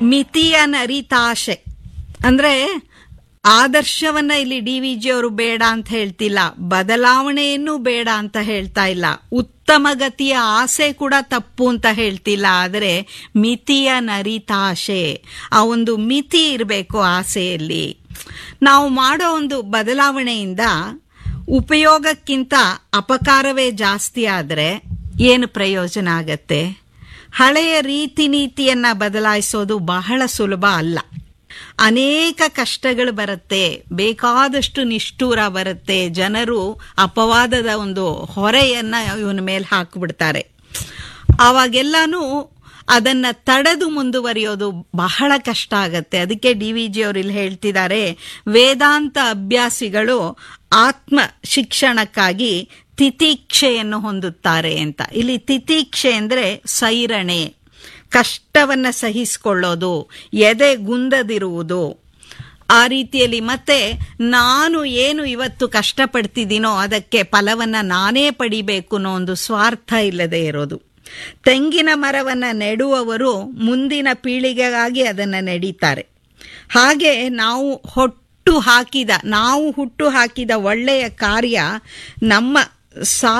ಮಿತಿಯ ನರಿತಾಶೆ ಅಂದ್ರೆ ಆದರ್ಶವನ್ನ ಇಲ್ಲಿ ಡಿ ವಿ ಜಿ ಅವರು ಬೇಡ ಅಂತ ಹೇಳ್ತಿಲ್ಲ ಬದಲಾವಣೆಯನ್ನು ಬೇಡ ಅಂತ ಹೇಳ್ತಾ ಇಲ್ಲ ಉತ್ತಮ ಗತಿಯ ಆಸೆ ಕೂಡ ತಪ್ಪು ಅಂತ ಹೇಳ್ತಿಲ್ಲ ಆದರೆ ಮಿತಿಯ ನರಿತಾಶೆ ಆ ಒಂದು ಮಿತಿ ಇರಬೇಕು ಆಸೆಯಲ್ಲಿ ನಾವು ಮಾಡೋ ಒಂದು ಬದಲಾವಣೆಯಿಂದ ಉಪಯೋಗಕ್ಕಿಂತ ಅಪಕಾರವೇ ಜಾಸ್ತಿ ಆದರೆ ಏನು ಪ್ರಯೋಜನ ಆಗತ್ತೆ ಹಳೆಯ ರೀತಿ ನೀತಿಯನ್ನ ಬದಲಾಯಿಸೋದು ಬಹಳ ಸುಲಭ ಅಲ್ಲ ಅನೇಕ ಕಷ್ಟಗಳು ಬರುತ್ತೆ ಬೇಕಾದಷ್ಟು ನಿಷ್ಠೂರ ಬರುತ್ತೆ ಜನರು ಅಪವಾದದ ಒಂದು ಹೊರೆಯನ್ನ ಇವನ ಮೇಲೆ ಹಾಕಿಬಿಡ್ತಾರೆ ಆವಾಗೆಲ್ಲಾನು ಅದನ್ನ ತಡೆದು ಮುಂದುವರಿಯೋದು ಬಹಳ ಕಷ್ಟ ಆಗತ್ತೆ ಅದಕ್ಕೆ ಡಿ ವಿ ಜಿ ಅವರು ಇಲ್ಲಿ ಹೇಳ್ತಿದ್ದಾರೆ ವೇದಾಂತ ಅಭ್ಯಾಸಿಗಳು ಆತ್ಮ ಶಿಕ್ಷಣಕ್ಕಾಗಿ ತಿತೀಕ್ಷೆಯನ್ನು ಹೊಂದುತ್ತಾರೆ ಅಂತ ಇಲ್ಲಿ ತಿತೀಕ್ಷೆ ಅಂದ್ರೆ ಸೈರಣೆ ಕಷ್ಟವನ್ನ ಸಹಿಸಿಕೊಳ್ಳೋದು ಎದೆ ಗುಂದದಿರುವುದು ಆ ರೀತಿಯಲ್ಲಿ ಮತ್ತೆ ನಾನು ಏನು ಇವತ್ತು ಕಷ್ಟಪಡ್ತಿದ್ದೀನೋ ಅದಕ್ಕೆ ಫಲವನ್ನ ನಾನೇ ಪಡಿಬೇಕು ಅನ್ನೋ ಒಂದು ಸ್ವಾರ್ಥ ಇಲ್ಲದೆ ಇರೋದು ತೆಂಗಿನ ಮರವನ್ನ ನೆಡುವವರು ಮುಂದಿನ ಪೀಳಿಗೆಗಾಗಿ ಅದನ್ನ ನೆಡೀತಾರೆ ಹಾಗೆ ನಾವು ಹೊಟ್ಟು ಹಾಕಿದ ನಾವು ಹುಟ್ಟು ಹಾಕಿದ ಒಳ್ಳೆಯ ಕಾರ್ಯ ನಮ್ಮ ಸಾ